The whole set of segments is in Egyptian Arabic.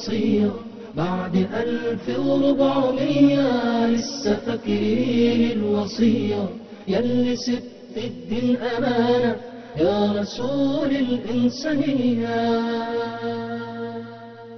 الوصية بعد ألف وربعمية لسه فاكرين الوصية يلي سبت الدين أمانة يا رسول الإنسانية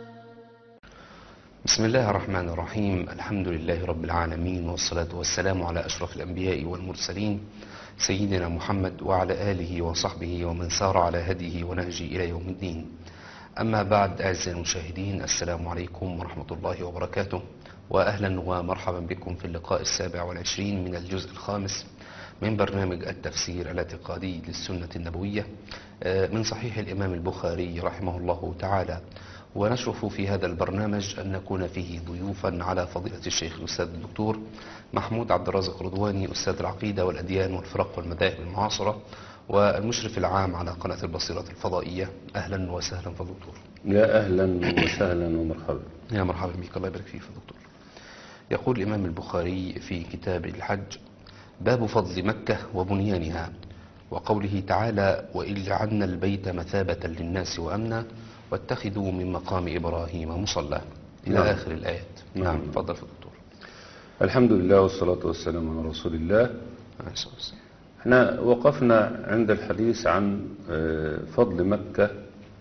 بسم الله الرحمن الرحيم الحمد لله رب العالمين والصلاة والسلام على أشرف الأنبياء والمرسلين سيدنا محمد وعلى آله وصحبه ومن سار على هديه ونهجه إلى يوم الدين أما بعد أعزائي المشاهدين السلام عليكم ورحمة الله وبركاته وأهلا ومرحبا بكم في اللقاء السابع والعشرين من الجزء الخامس من برنامج التفسير الاعتقادي للسنة النبوية آه، من صحيح الإمام البخاري رحمه الله تعالى ونشرف في هذا البرنامج أن نكون فيه ضيوفا على فضيلة الشيخ الأستاذ الدكتور محمود عبد الرازق رضواني أستاذ العقيدة والأديان والفرق والمذاهب المعاصرة والمشرف العام على قناة البصيرة الفضائية أهلا وسهلا فدكتور يا أهلا وسهلا ومرحبا يا مرحبا بك الله يبارك فيك دكتور يقول الإمام البخاري في كتاب الحج باب فضل مكة وبنيانها وقوله تعالى وإن جعلنا البيت مثابة للناس وأمنا واتخذوا من مقام إبراهيم مصلى إلى نعم. آخر الآيات نعم. نعم تفضل في دكتور الحمد لله والصلاة والسلام على رسول الله عليه الصلاة والسلام. احنا وقفنا عند الحديث عن آه، فضل مكة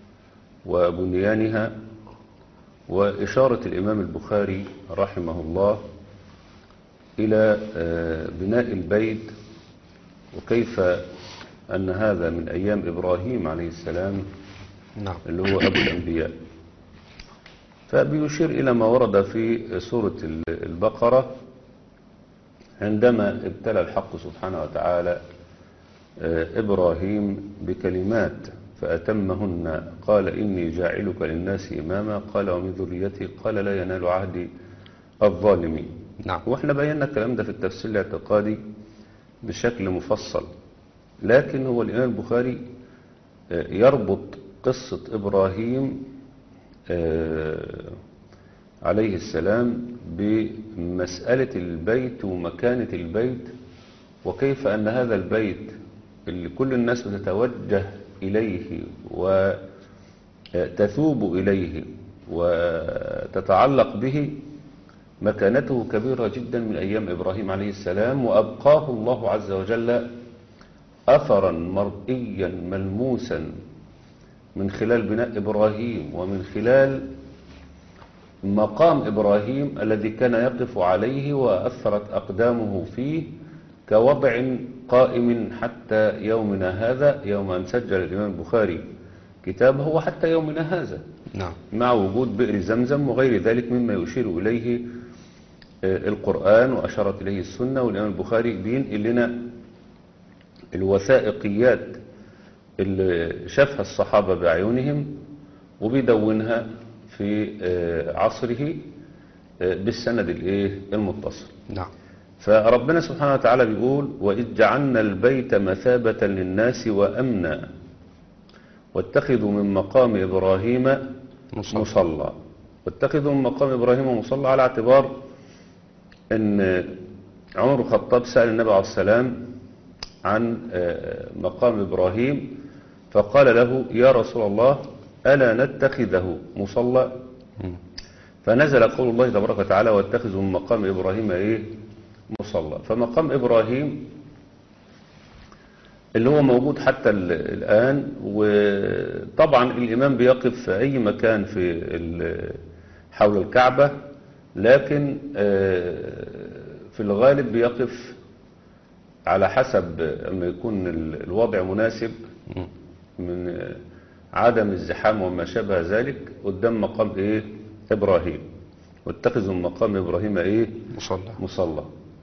وبنيانها وإشارة الإمام البخاري رحمه الله إلى آه، بناء البيت وكيف أن هذا من أيام إبراهيم عليه السلام نعم اللي هو أبو الأنبياء فبيشير إلى ما ورد في سورة البقرة عندما ابتلى الحق سبحانه وتعالى آه، إبراهيم بكلمات فأتمهن قال إني جاعلك للناس إماما قال ومن ذريتي قال لا ينال عهدي الظالمين نعم واحنا بينا الكلام ده في التفسير الاعتقادي بشكل مفصل لكن هو الإمام البخاري آه، يربط قصة إبراهيم آه، عليه السلام بمسألة البيت ومكانة البيت وكيف أن هذا البيت اللي كل الناس بتتوجه إليه وتثوب إليه وتتعلق به مكانته كبيرة جدا من أيام إبراهيم عليه السلام وأبقاه الله عز وجل أثرا مرئيا ملموسا من خلال بناء إبراهيم ومن خلال مقام إبراهيم الذي كان يقف عليه وأثرت أقدامه فيه كوضع قائم حتى يومنا هذا يوم أن سجل الإمام البخاري كتابه وحتى يومنا هذا نعم مع وجود بئر زمزم وغير ذلك مما يشير إليه آه، القرآن وأشارت إليه السنة والإمام البخاري بينقل لنا الوثائقيات اللي شافها الصحابة بأعينهم وبيدونها في آه، عصره آه، بالسند الايه المتصل نعم فربنا سبحانه وتعالى بيقول وإذ جعلنا البيت مثابة للناس وأمنا واتخذوا من مقام إبراهيم مصلى. مصلى واتخذوا من مقام إبراهيم مصلى على اعتبار أن عمر بن الخطاب سأل النبي عليه السلام عن آه، مقام إبراهيم فقال له يا رسول الله ألا نتخذه مصلى مم. فنزل قول الله تبارك وتعالى واتخذوا من مقام إبراهيم إيه مصلى فمقام إبراهيم اللي هو موجود حتى ال- الآن وطبعا الإمام بيقف في أي مكان في ال- حول الكعبة لكن آه، في الغالب بيقف على حسب أما يكون ال- الوضع مناسب مم. من آه، عدم الزحام وما شابه ذلك قدام مقام ايه ابراهيم واتخذوا من مقام ابراهيم ايه مصلى مصلى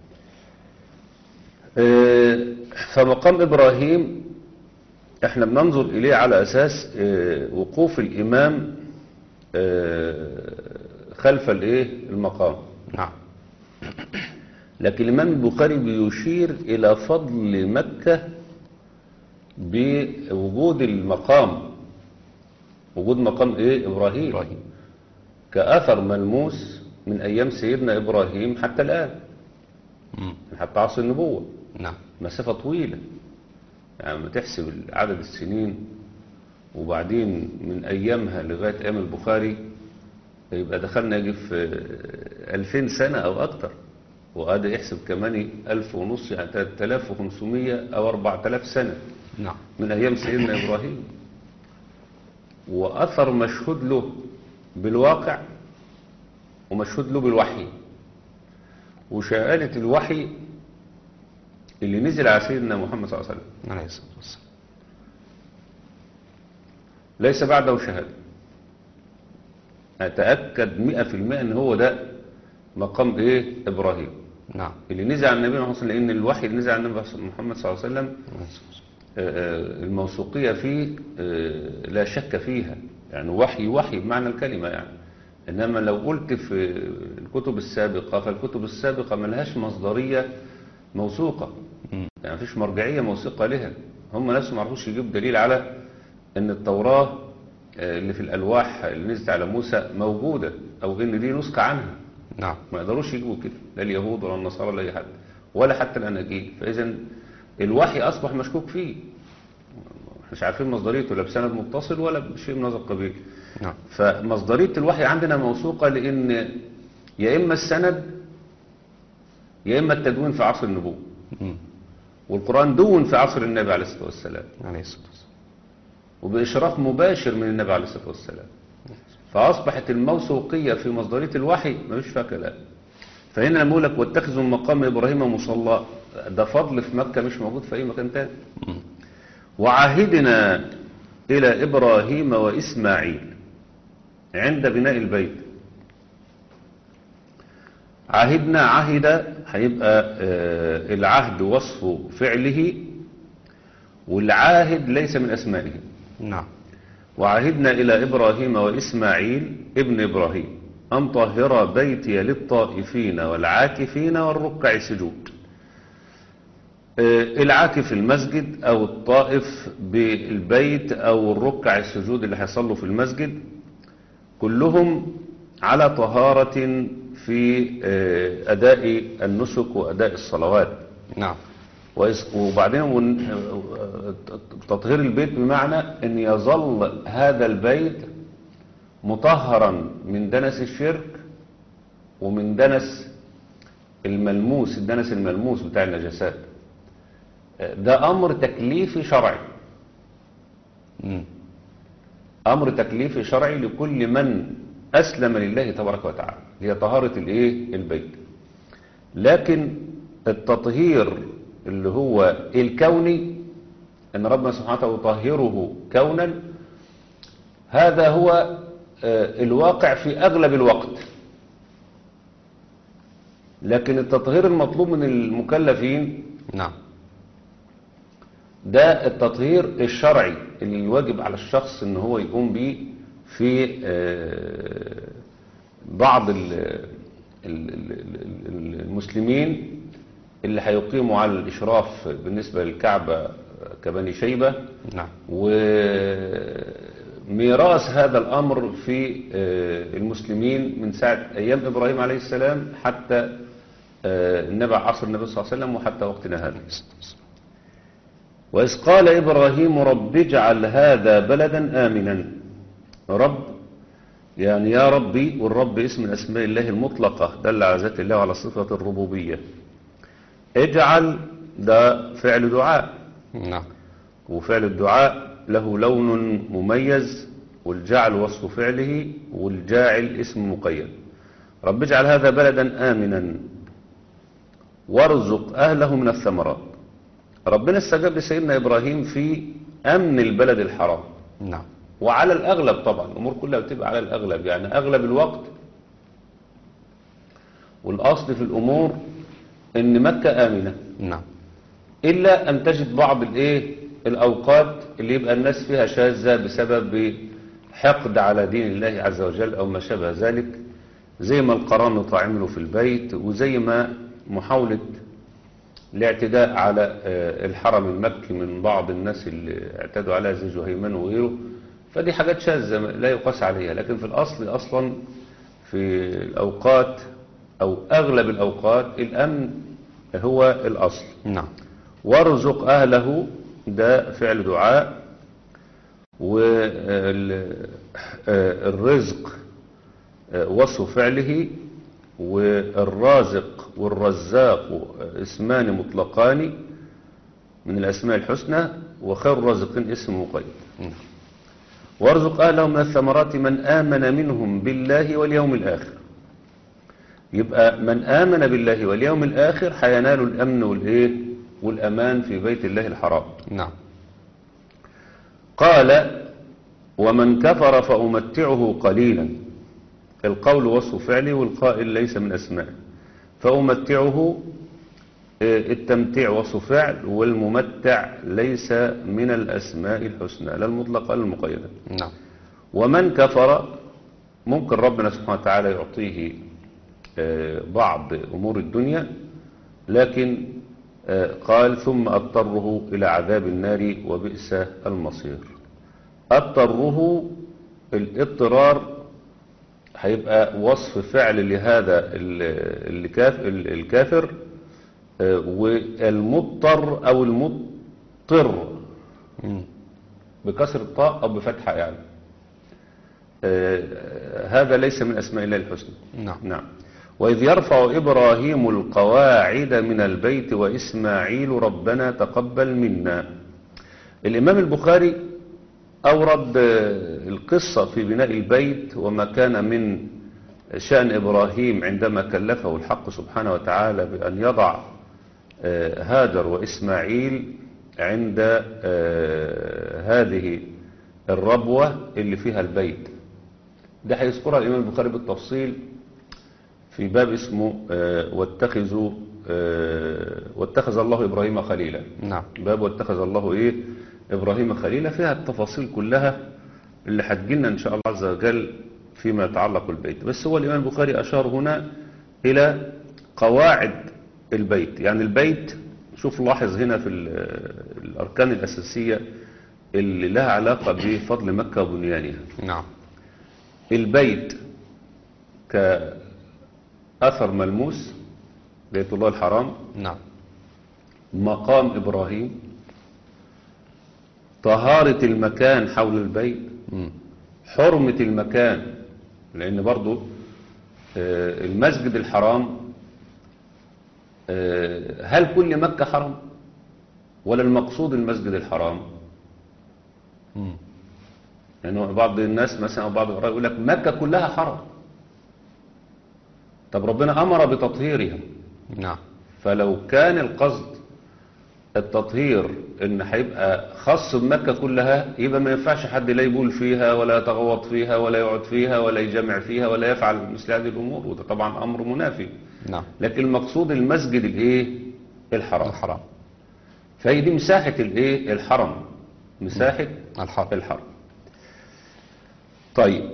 آه، فمقام ابراهيم احنا بننظر اليه على اساس آه، وقوف الامام آه، خلف الايه المقام نعم لكن الإمام البخاري بيشير إلى فضل مكة بوجود المقام وجود مقام إيه إبراهيم, إبراهيم. كأثر ملموس من أيام سيدنا إبراهيم حتى الآن مم. حتى عصر النبوة نعم مسافة طويلة يعني لما تحسب عدد السنين وبعدين من أيامها لغاية أيام البخاري يبقى دخلنا يجي في ألفين سنة أو أكتر وقعد يحسب كمان ألف ونص يعني 3500 أو 4000 سنة نعم من أيام سيدنا إبراهيم وأثر مشهود له بالواقع ومشهود له بالوحي وشهادة الوحي اللي نزل على سيدنا محمد صلى الله عليه وسلم عليه الصلاة والسلام ليس بعده شهادة أتأكد مئة في المئة أن هو ده مقام إيه إبراهيم نعم اللي نزل على النبي محمد صلى الله عليه وسلم لأن الوحي اللي نزل على النبي محمد صلى الله عليه وسلم عليه الصلاة والسلام. آه، آه، الموثوقية فيه آه، لا شك فيها يعني وحي وحي بمعنى الكلمة يعني إنما لو قلت في الكتب السابقة فالكتب السابقة ملهاش مصدرية موثوقة مم. يعني مفيش مرجعية موثوقة لها هم نفسهم ما عرفوش يجيبوا دليل على ان التوراة آه، اللي في الألواح اللي نزلت على موسى موجودة أو ان دي نسخة عنها نعم ما يقدروش يجيبوا كده لا اليهود ولا النصارى ولا أي حد ولا حتى الأناجيل فإذا الوحي أصبح مشكوك فيه مش عارفين مصدريته لا بسند متصل ولا بشيء من هذا القبيل نعم فمصدرية الوحي عندنا موثوقة لأن يا إما السند يا إما التدوين في عصر النبوة مم. والقرآن دون في عصر النبي عليه الصلاة والسلام عليه الصلاة والسلام وبإشراف مباشر من النبي عليه الصلاة والسلام فأصبحت الموثوقية في مصدرية الوحي ما فيش فيها كلام فهنا لما أقول لك واتخذوا من مقام إبراهيم مصلى ده فضل في مكة مش موجود في أي مكان تاني مم. وعهدنا إلى إبراهيم وإسماعيل عند بناء البيت عهدنا عهد هيبقى آه، العهد وصف فعله والعاهد ليس من أسمائه نعم وعهدنا إلى إبراهيم وإسماعيل ابن إبراهيم أن طهر بيتي للطائفين والعاكفين والركع السجود آه، العاكف المسجد أو الطائف بالبيت أو الركع السجود اللي هيصلوا في المسجد كلهم على طهارة في آه، أداء النسك وأداء الصلوات نعم وإس- وبعدين ون- تطهير البيت بمعنى ان يظل هذا البيت مطهرا من دنس الشرك ومن دنس الملموس الدنس الملموس بتاع النجاسات ده امر تكليفي شرعي مم. امر تكليفي شرعي لكل من اسلم لله تبارك وتعالى هي طهارة الايه البيت لكن التطهير اللي هو الكوني ان ربنا سبحانه وتعالى يطهره كونا هذا هو آه، الواقع في اغلب الوقت لكن التطهير المطلوب من المكلفين نعم ده التطهير الشرعي اللي الواجب على الشخص ان هو يقوم به في آه، بعض ال- ال- ال- ال- المسلمين اللي هيقيموا على الإشراف بالنسبة للكعبة كبني شيبة نعم وميراث هذا الأمر في آه، المسلمين من ساعة أيام إبراهيم عليه السلام حتى آه، النبي عصر النبي صلى الله عليه وسلم وحتى وقتنا هذا وإذ قال إبراهيم رب اجعل هذا بلدا آمنا رب يعني يا ربي والرب اسم من أسماء الله المطلقة دل على ذات الله وعلى صفة الربوبية اجعل ده فعل دعاء نعم وفعل الدعاء له لون مميز والجعل وصف فعله والجاعل اسم مقيد رب اجعل هذا بلدا آمنا وارزق أهله من الثمرات ربنا استجاب لسيدنا إبراهيم في أمن البلد الحرام نعم وعلى الأغلب طبعا الأمور كلها بتبقى على الأغلب يعني أغلب الوقت والأصل في الأمور إن مكة آمنة نعم إلا أن تجد بعض الإيه الأوقات اللي يبقى الناس فيها شاذة بسبب حقد على دين الله عز وجل أو ما شابه ذلك زي ما القرامطة عملوا في البيت وزي ما محاولة الاعتداء على آه، الحرم المكي من بعض الناس اللي اعتدوا عليها زي جهيمان وغيره فدي حاجات شاذة لا يقاس عليها لكن في الأصل أصلا في الأوقات أو أغلب الأوقات الأمن هو الأصل نعم وارزق أهله ده فعل دعاء والرزق آه، وصف فعله والرازق والرزاق اسمان مطلقان من الأسماء الحسنى وخير الرازقين اسم مقيد نعم. وارزق أهله من الثمرات من آمن منهم بالله واليوم الآخر يبقى من آمن بالله واليوم الآخر حينال الأمن والإيه والأمان في بيت الله الحرام نعم قال ومن كفر فأمتعه قليلا القول وصف فعلي والقائل ليس من أسماء فأمتعه آه، التمتيع وصف فعل والممتع ليس من الأسماء الحسنى لا المطلقة ولا المقيدة نعم ومن كفر ممكن ربنا سبحانه وتعالى يعطيه آه، بعض أمور الدنيا لكن آه، قال ثم أضطره إلى عذاب النار وبئس المصير أضطره الاضطرار هيبقى وصف فعل لهذا ال- الكاف- ال- الكافر آه، والمضطر أو المضطر مم. بكسر الطاء أو بفتحة يعني آه، هذا ليس من أسماء الله الحسنى نعم نعم وإذ يرفع إبراهيم القواعد من البيت وإسماعيل ربنا تقبل منا الإمام البخاري أورد آه، القصة في بناء البيت وما كان من شأن إبراهيم عندما كلفه الحق سبحانه وتعالى بأن يضع آه، هاجر وإسماعيل عند آه، هذه الربوة اللي فيها البيت ده هيذكرها الإمام البخاري بالتفصيل في باب اسمه آه، واتخذوا آه، واتخذ الله إبراهيم خليلا نعم باب واتخذ الله إيه إبراهيم خليلا فيها التفاصيل كلها اللي هتجيلنا إن شاء الله عز وجل فيما يتعلق بالبيت بس هو الإمام البخاري أشار هنا إلى قواعد البيت يعني البيت شوف لاحظ هنا في ال- الأركان الأساسية اللي لها علاقة بفضل مكة وبنيانها نعم البيت كأثر ملموس بيت الله الحرام نعم مقام إبراهيم طهارة المكان حول البيت مم. حرمة المكان لأن برضو آه، المسجد الحرام آه، هل كل مكة حرم ولا المقصود المسجد الحرام مم. يعني بعض الناس مثلا أو بعض القراء يقول لك مكة كلها حرم طب ربنا أمر بتطهيرها نعم فلو كان القصد التطهير ان هيبقى خاص بمكة كلها يبقى ما ينفعش حد لا يبول فيها ولا يتغوط فيها ولا يقعد فيها ولا يجمع فيها ولا يفعل مثل هذه الامور وده طبعا امر منافي نعم لكن المقصود المسجد الايه الحرام الحرام فهي دي مساحة الايه الحرم مساحة الحرام الحرم طيب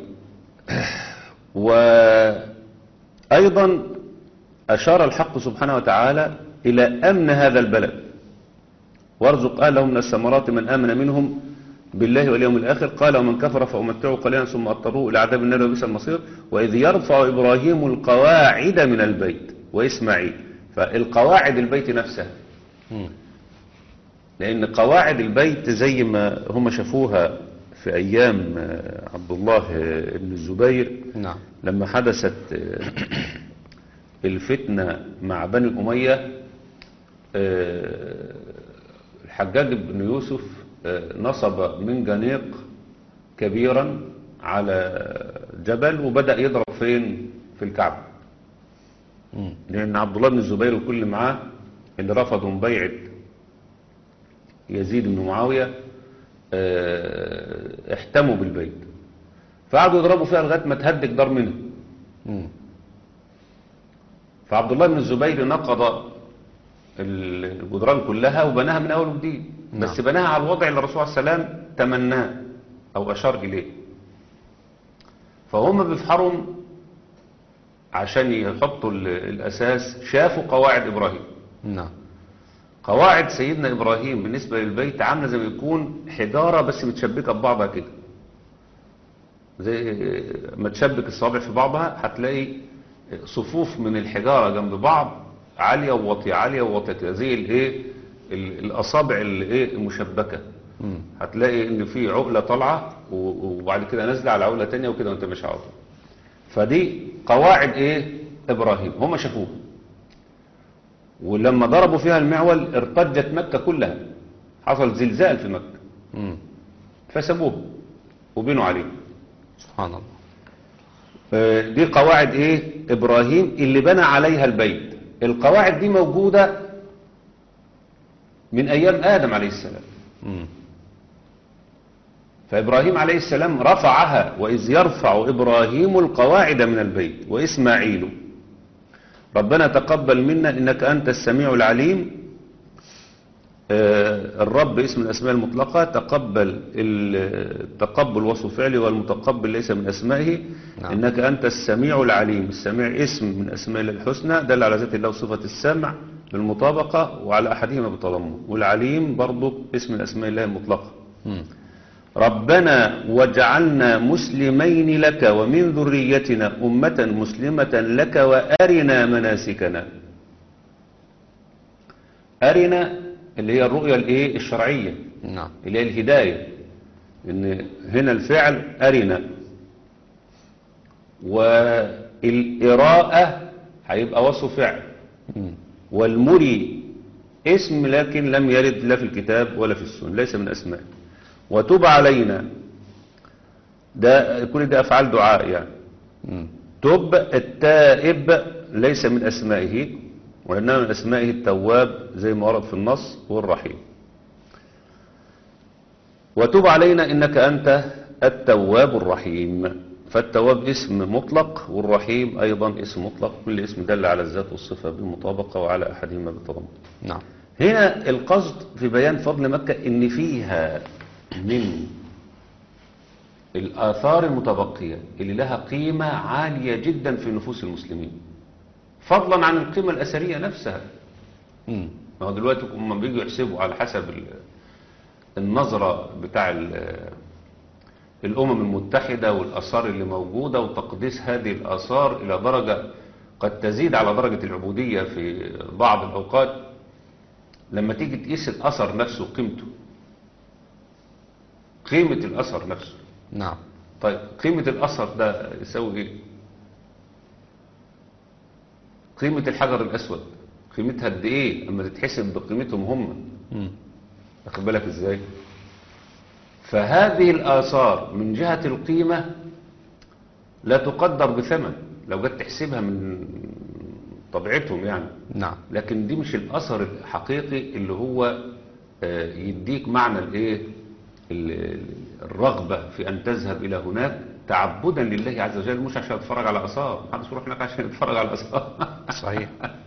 وأيضا أشار الحق سبحانه وتعالى إلى أمن هذا البلد وارزق أهله من الثمرات من آمن منهم بالله واليوم الآخر قال ومن كفر فأمتعه قليلا ثم أضطروه إلى عذاب النار وبئس المصير وإذ يرفع إبراهيم القواعد من البيت وإسماعيل فالقواعد البيت نفسها مم. لأن قواعد البيت زي ما هم شافوها في أيام آه، عبد الله آه، بن الزبير نعم لما حدثت آه، الفتنة مع بني أمية آه، الحجاج بن يوسف آه، نصب من جنيق كبيرا على جبل وبدأ يضرب فين في الكعبة مم. لأن عبد الله بن الزبير وكل معاه اللي رفضوا بيعة يزيد بن معاوية آه، احتموا بالبيت فقعدوا يضربوا فيها لغاية ما تهدك دار منهم مم. فعبد الله بن الزبير نقض الجدران كلها وبناها من أول وجديد بس بناها على الوضع اللي الرسول عليه السلام تمناه أو أشار إليه فهم بيفحروا عشان يحطوا ال- الأساس شافوا قواعد إبراهيم نعم قواعد سيدنا إبراهيم بالنسبة للبيت عاملة زي ما يكون حجارة بس متشبكة ببعضها كده زي ما تشبك الصوابع في بعضها هتلاقي صفوف من الحجارة جنب بعض عالية وواطية عالية وواطية كده زي الايه ال- الأصابع الايه المشبكة مم. هتلاقي ان في عقلة طالعة و- وبعد كده نازلة على عقلة تانية وكده وانت مش عارف فدي قواعد ايه ابراهيم هم شافوها ولما ضربوا فيها المعول ارتجت مكة كلها حصل زلزال في مكة مم. فسابوه وبنوا عليه سبحان الله آه، دي قواعد ايه ابراهيم اللي بنى عليها البيت القواعد دي موجودة من ايام ادم عليه السلام مم. فإبراهيم عليه السلام رفعها وإذ يرفع إبراهيم القواعد من البيت وإسماعيل ربنا تقبل منا إنك أنت السميع العليم آه، الرب اسم الأسماء المطلقة تقبل التقبل وصف فعلي والمتقبل ليس من أسمائه نعم. إنك أنت السميع العليم السميع اسم من أسماء الله الحسنى دل على ذات الله صفة السمع بالمطابقة وعلى أحدهما بالتضمن والعليم برضو اسم من أسماء الله المطلقة مم. ربنا واجعلنا مسلمين لك ومن ذريتنا أمة مسلمة لك وأرنا مناسكنا أرنا اللي هي الرؤية الايه الشرعية نعم اللي هي الهداية إن هنا الفعل أرنا والإراءة هيبقى وصف فعل مم. والمري اسم لكن لم يرد لا في الكتاب ولا في السنة ليس من أسماء وتب علينا ده كل ده أفعال دعاء يعني مم. تب التائب ليس من أسمائه وإنما من أسمائه التواب زي ما ورد في النص والرحيم وتب علينا إنك أنت التواب الرحيم فالتواب اسم مطلق والرحيم أيضا اسم مطلق كل اسم دل على الذات والصفة بالمطابقة وعلى أحدهما بالتضمن نعم هنا القصد في بيان فضل مكة إن فيها من الآثار المتبقية اللي لها قيمة عالية جدا في نفوس المسلمين فضلا عن القيمة الأثرية نفسها مم. ما هو دلوقتي هم بيجوا يحسبوا على حسب ال- النظرة بتاع ال- الأمم المتحدة والآثار اللي موجودة وتقديس هذه الآثار إلى درجة قد تزيد على درجة العبودية في بعض الأوقات لما تيجي تقيس الأثر نفسه قيمته قيمة الأثر نفسه نعم طيب قيمة الأثر ده يساوي إيه؟ قيمة الحجر الأسود قيمتها قد إيه أما تتحسب بقيمتهم هم مم. واخد بالك إزاي فهذه الآثار من جهة القيمة لا تقدر بثمن لو جت تحسبها من طبيعتهم يعني نعم لكن دي مش الأثر الحقيقي اللي هو آه، يديك معنى الايه ال- الرغبة في أن تذهب إلى هناك تعبدا لله عز وجل مش عشان تتفرج على آثار محدش يروح هناك عشان يتفرج على آثار صحيح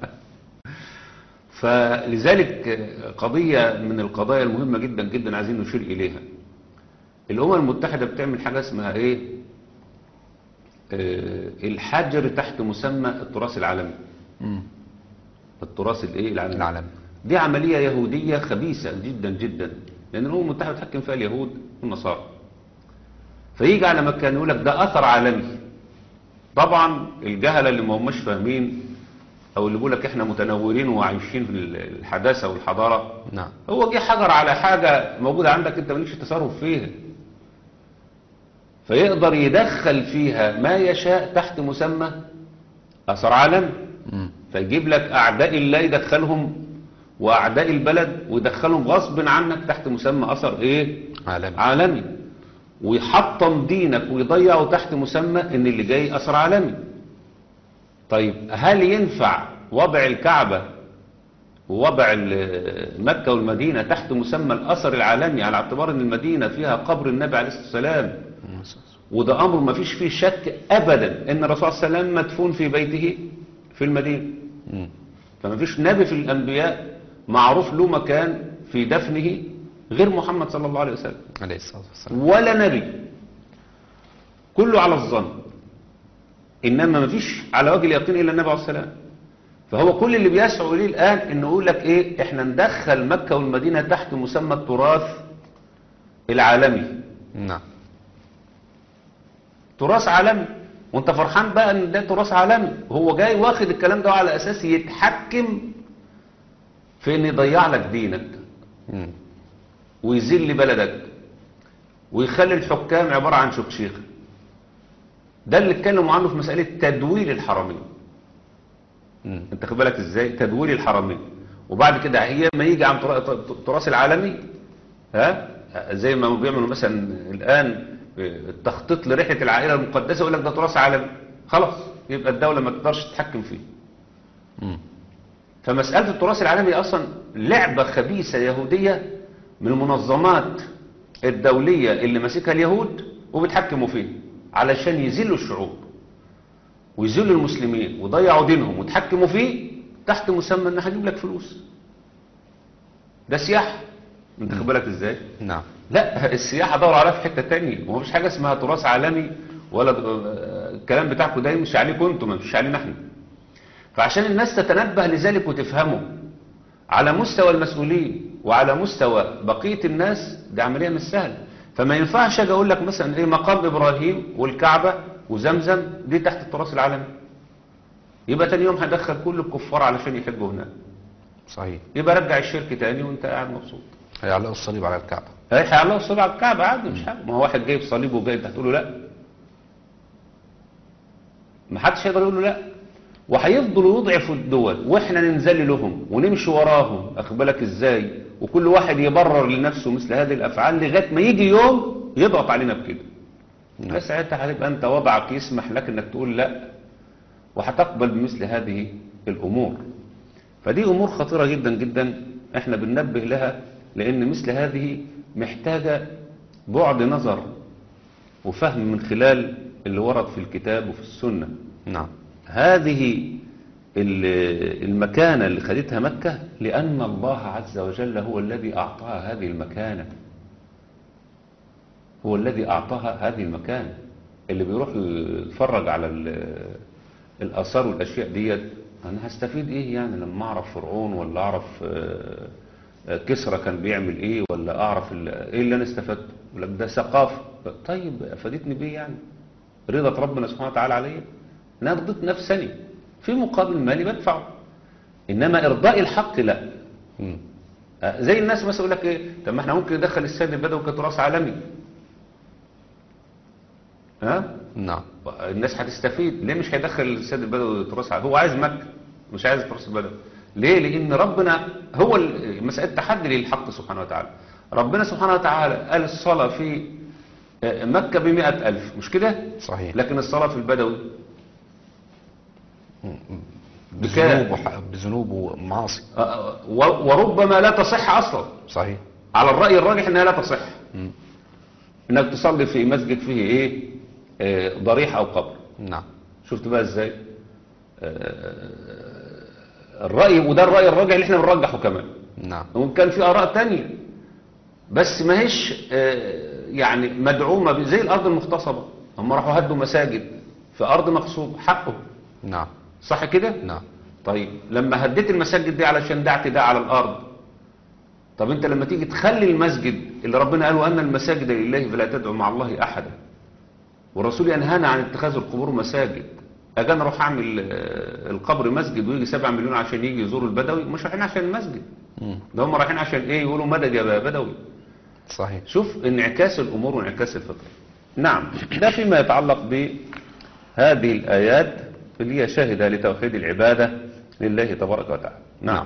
فلذلك آه، قضية من القضايا المهمة جدا جدا عايزين نشير إليها الأمم المتحدة بتعمل حاجة اسمها إيه آه، الحجر تحت مسمى التراث العالمي مم. التراث الايه العالمي العالمي. دي عملية يهودية خبيثة جدا جدا لأن الأمم المتحدة بتحكم فيها اليهود والنصارى فيجي على مكان يقول لك ده أثر عالمي طبعا الجهلة اللي ما هماش فاهمين أو اللي بيقول لك إحنا متنورين وعايشين في الحداثة والحضارة نعم هو جه حجر على حاجة موجودة عندك أنت مالكش تصرف فيها فيقدر يدخل فيها ما يشاء تحت مسمى أثر عالمي مم. فيجيب لك أعداء الله يدخلهم وأعداء البلد ويدخلهم غصب عنك تحت مسمى أثر إيه؟ عالمي عالمي ويحطم دينك ويضيعه تحت مسمى إن اللي جاي أثر عالمي طيب هل ينفع وضع الكعبة ووضع ال- مكة والمدينة تحت مسمى الأثر العالمي على اعتبار أن المدينة فيها قبر النبي عليه الصلاة والسلام وده أمر ما فيش فيه شك أبدا أن الرسول صلى الله عليه وسلم مدفون في بيته في المدينة مم. فما فيش نبي في الأنبياء معروف له مكان في دفنه غير محمد صلى الله عليه وسلم عليه الصلاة والسلام ولا نبي كله على الظن إنما ما فيش على وجه اليقين إلا النبي عليه الصلاة والسلام فهو كل اللي بيسعوا إليه الآن إنه يقول لك إيه إحنا ندخل مكة والمدينة تحت مسمى التراث العالمي نعم تراث عالمي وانت فرحان بقى ان ده تراث عالمي هو جاي واخد الكلام ده على اساس يتحكم في ان يضيع لك دينك مم. ويذل بلدك ويخلي الحكام عبارة عن شكشيخة ده اللي اتكلموا عنه في مسألة تدوير الحرمين مم. انت خد بالك ازاي تدوير الحرمين وبعد كده هي ما يجي عن ترا- التراث العالمي ها زي ما بيعملوا مثلا الان التخطيط لرحله العائله المقدسه يقول لك ده تراث عالمي خلاص يبقى الدوله ما تقدرش تتحكم فيه مم. فمساله التراث العالمي اصلا لعبه خبيثه يهوديه من المنظمات الدوليه اللي ماسكها اليهود وبيتحكموا فيه علشان يذلوا الشعوب ويذلوا المسلمين ويضيعوا دينهم ويتحكموا فيه تحت مسمى ان هجيب لك فلوس ده سياحه انت خد بالك ازاي نعم لا السياحه دور عليها في حته تانية ومفيش حاجه اسمها تراث عالمي ولا آه، الكلام بتاعكم ده مش عليكم انتم مش علينا احنا فعشان الناس تتنبه لذلك وتفهمه على مستوى المسؤولين وعلى مستوى بقيه الناس دي عمليه مش سهله فما ينفعش اجي اقول لك مثلا ايه مقام ابراهيم والكعبه وزمزم دي تحت التراث العالمي يبقى تاني يوم هدخل كل الكفار علشان يحجوا هناك صحيح يبقى رجع الشرك تاني وانت قاعد مبسوط هيعلقوا الصليب على الكعبة هيحيى الله الصليب على الكعبة عادي مش حاجة ما هو واحد جايب صليب وجاي انت هتقول له لا ما حدش هيقدر يقول له لا وهيفضلوا يضعفوا الدول واحنا ننزل لهم ونمشي وراهم اخد بالك ازاي وكل واحد يبرر لنفسه مثل هذه الافعال لغايه ما يجي يوم يضغط علينا بكده نعم. لا ساعتها هتبقى انت وضعك يسمح لك انك تقول لا وهتقبل بمثل هذه الامور فدي امور خطيره جدا جدا احنا بننبه لها لان مثل هذه محتاجه بعد نظر وفهم من خلال اللي ورد في الكتاب وفي السنه نعم هذه ال- المكانة اللي خدتها مكة لأن الله عز وجل هو الذي أعطاها هذه المكانة هو الذي أعطاها هذه المكانة اللي بيروح يتفرج على ال- الآثار والأشياء ديت أنا هستفيد إيه يعني لما أعرف فرعون ولا أعرف آه، آه، كسرى كان بيعمل إيه ولا أعرف ال- إيه اللي أنا استفدته يقول لك ده ثقافة طيب أفادتني بيه يعني رضا ربنا سبحانه وتعالى عليا انا رضيت نفسني في مقابل مالي بدفعه انما ارضاء الحق لا مم. آه، زي الناس مثلا يقول لك ايه طب ما احنا ممكن ندخل السيد البدوي كتراث عالمي ها نعم الناس هتستفيد ليه مش هيدخل السيد البدوي تراث عالمي هو عايز مكه مش عايز تراث البدوي ليه لان ربنا هو ال- مساله تحدي للحق سبحانه وتعالى ربنا سبحانه وتعالى قال الصلاه في آه، مكه بمئة ألف مش كده صحيح لكن الصلاه في البدوي بكام؟ بذنوب وح- بذنوب ومعاصي آه، و- وربما لا تصح اصلا صحيح على الراي الراجح انها لا تصح مم. انك تصلي في مسجد فيه ايه آه، ضريح او قبر نعم شفت بقى ازاي آه، الراي وده الراي الراجح اللي احنا بنرجحه كمان نعم وان كان في اراء تانية بس ما هيش آه، يعني مدعومه ب- زي الارض المغتصبه هم راحوا هدوا مساجد في ارض مغصوب حقه نعم صح كده نعم طيب لما هديت المساجد دي علشان ده اعتداء على الارض طب انت لما تيجي تخلي المسجد اللي ربنا قال وان المساجد لله فلا تدعو مع الله احدا والرسول ينهانا عن اتخاذ القبور مساجد اجي انا اروح اعمل آه، القبر مسجد ويجي 7 مليون عشان يجي يزوروا البدوي مش رايحين عشان المسجد مم. ده هم رايحين عشان ايه يقولوا مدد يا بدوي صحيح شوف انعكاس الامور وانعكاس الفطره نعم ده فيما يتعلق بهذه الايات اللي هي شاهده لتوحيد العباده لله تبارك وتعالى نعم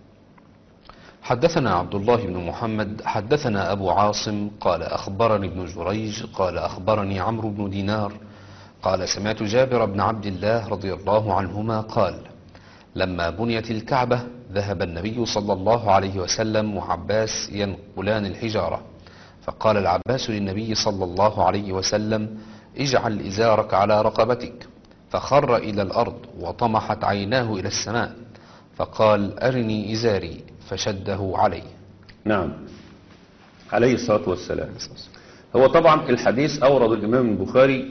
حدثنا عبد الله بن محمد حدثنا أبو عاصم قال أخبرني ابن جريج قال أخبرني عمرو بن دينار قال سمعت جابر بن عبد الله رضي الله عنهما قال لما بنيت الكعبة ذهب النبي صلى الله عليه وسلم وعباس ينقلان الحجارة فقال العباس للنبي صلى الله عليه وسلم اجعل إزارك على رقبتك فخر إلى الأرض وطمحت عيناه إلى السماء فقال أرني إزاري فشده عليه نعم عليه الصلاه والسلام هو طبعا الحديث اورد الامام البخاري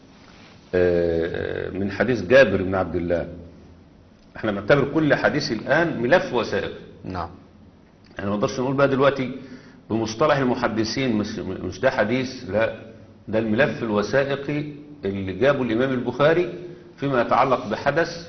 آه، من حديث جابر بن عبد الله احنا بنعتبر كل حديث الان ملف وثائق نعم يعني ما نقدرش نقول بقى دلوقتي بمصطلح المحدثين مش, مش ده حديث لا ده الملف الوثائقي اللي جابه الإمام البخاري فيما يتعلق بحدث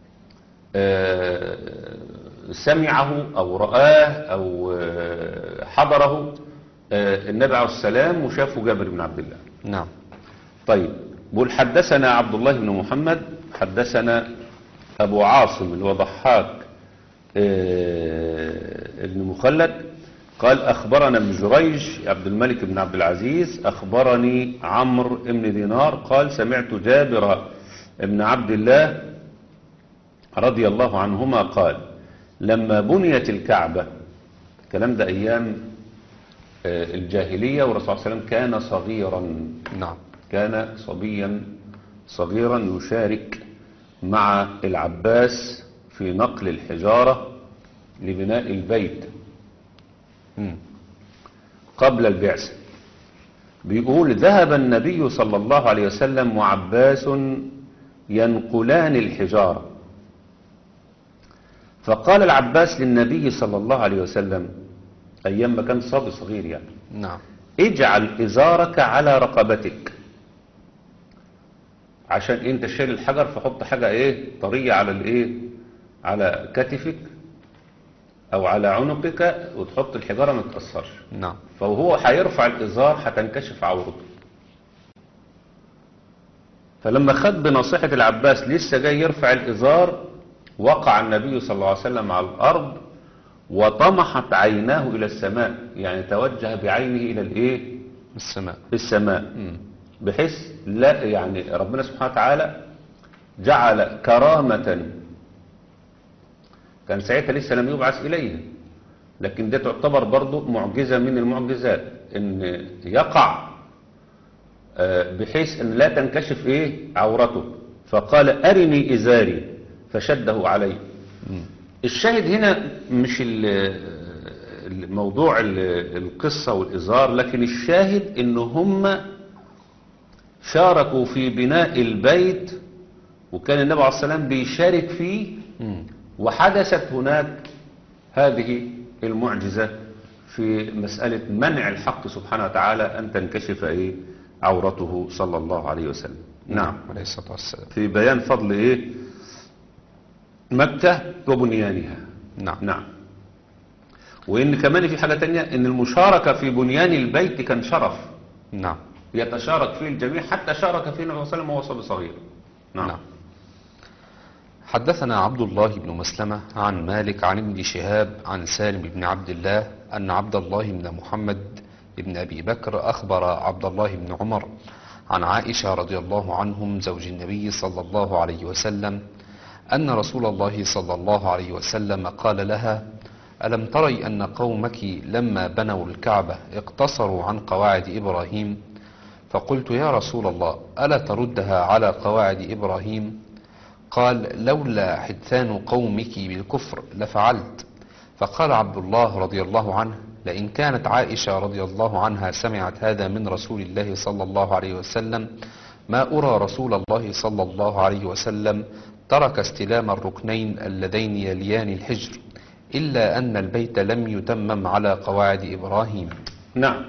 آه، سمعه أو رآه أو آه، حضره آه، النبي عليه السلام وشافه جابر بن عبد الله نعم طيب بقول حدثنا عبد الله بن محمد حدثنا أبو عاصم اللي هو ضحاك آه، ابن مخلد قال أخبرنا ابن جريج عبد الملك بن عبد العزيز أخبرني عمرو بن دينار قال سمعت جابر بن عبد الله رضي الله عنهما قال لما بنيت الكعبة الكلام ده أيام آه، الجاهلية والرسول صلى الله عليه وسلم كان صغيرا نعم كان صبيا صغيرا يشارك مع العباس في نقل الحجارة لبناء البيت مم. قبل البعثة بيقول ذهب النبي صلى الله عليه وسلم وعباس ينقلان الحجارة فقال العباس للنبي صلى الله عليه وسلم أيام ما كان صبي صغير يعني نعم اجعل إزارك على رقبتك عشان انت شايل الحجر فحط حاجة ايه طرية على الايه على كتفك او على عنقك وتحط الحجارة ما تتأثرش نعم فهو هيرفع الإزار هتنكشف عورته فلما خد بنصيحة العباس لسه جاي يرفع الإزار وقع النبي صلى الله عليه وسلم على الأرض وطمحت عيناه إلى السماء يعني توجه بعينه إلى الإيه السماء السماء مم. بحيث لا يعني ربنا سبحانه وتعالى جعل كرامة كان ساعتها لسه لم يبعث إليه لكن ده تعتبر برضو معجزة من المعجزات ان يقع آه، بحيث ان لا تنكشف ايه عورته فقال أرني إزاري فشده عليه الشاهد هنا مش ال- الموضوع ال- القصة والإزار لكن الشاهد ان هم شاركوا في بناء البيت وكان النبي عليه الصلاة والسلام بيشارك فيه مم. وحدثت هناك هذه المعجزة في مسألة منع الحق سبحانه وتعالى أن تنكشف إيه عورته صلى الله عليه وسلم نعم عليه الصلاة والسلام في بيان فضل إيه مكة وبنيانها نعم نعم وإن كمان في حاجة تانية إن المشاركة في بنيان البيت كان شرف نعم يتشارك فيه الجميع حتى شارك فيه النبي صلى الله عليه وسلم وهو صبي صغير نعم, نعم. حدثنا عبد الله بن مسلمة عن مالك عن ابن شهاب عن سالم بن عبد الله أن عبد الله بن محمد بن أبي بكر أخبر عبد الله بن عمر عن عائشة رضي الله عنهم زوج النبي صلى الله عليه وسلم أن رسول الله صلى الله عليه وسلم قال لها ألم تري أن قومك لما بنوا الكعبة اقتصروا عن قواعد إبراهيم فقلت يا رسول الله ألا تردها على قواعد إبراهيم قال لولا حدثان قومك بالكفر لفعلت فقال عبد الله رضي الله عنه لئن كانت عائشة رضي الله عنها سمعت هذا من رسول الله صلى الله عليه وسلم ما أرى رسول الله صلى الله عليه وسلم ترك استلام الركنين اللذين يليان الحجر إلا أن البيت لم يتمم على قواعد إبراهيم نعم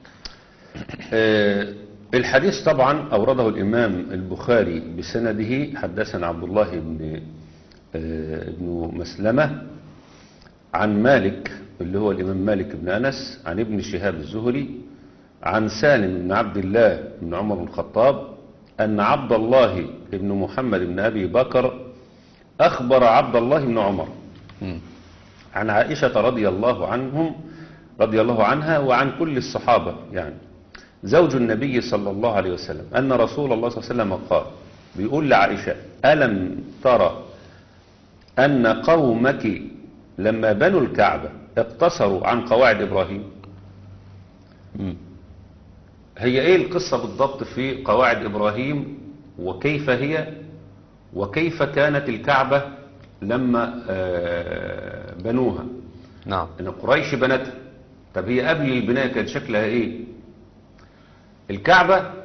آه، الحديث طبعا أورده الإمام البخاري بسنده حدثنا عبد الله بن آه، بن مسلمة عن مالك اللي هو الإمام مالك بن أنس عن ابن شهاب الزهري عن سالم بن عبد الله بن عمر بن الخطاب أن عبد الله بن محمد بن أبي بكر أخبر عبد الله بن عمر مم. عن عائشة رضي الله عنهم رضي الله عنها وعن كل الصحابة يعني زوج النبي صلى الله عليه وسلم أن رسول الله صلى الله عليه وسلم قال بيقول لعائشة ألم ترى أن قومك لما بنوا الكعبة اقتصروا عن قواعد إبراهيم مم. هي ايه القصة بالضبط في قواعد ابراهيم وكيف هي وكيف كانت الكعبة لما آه، بنوها نعم ان قريش بنتها طب هي قبل البناء كان شكلها ايه الكعبة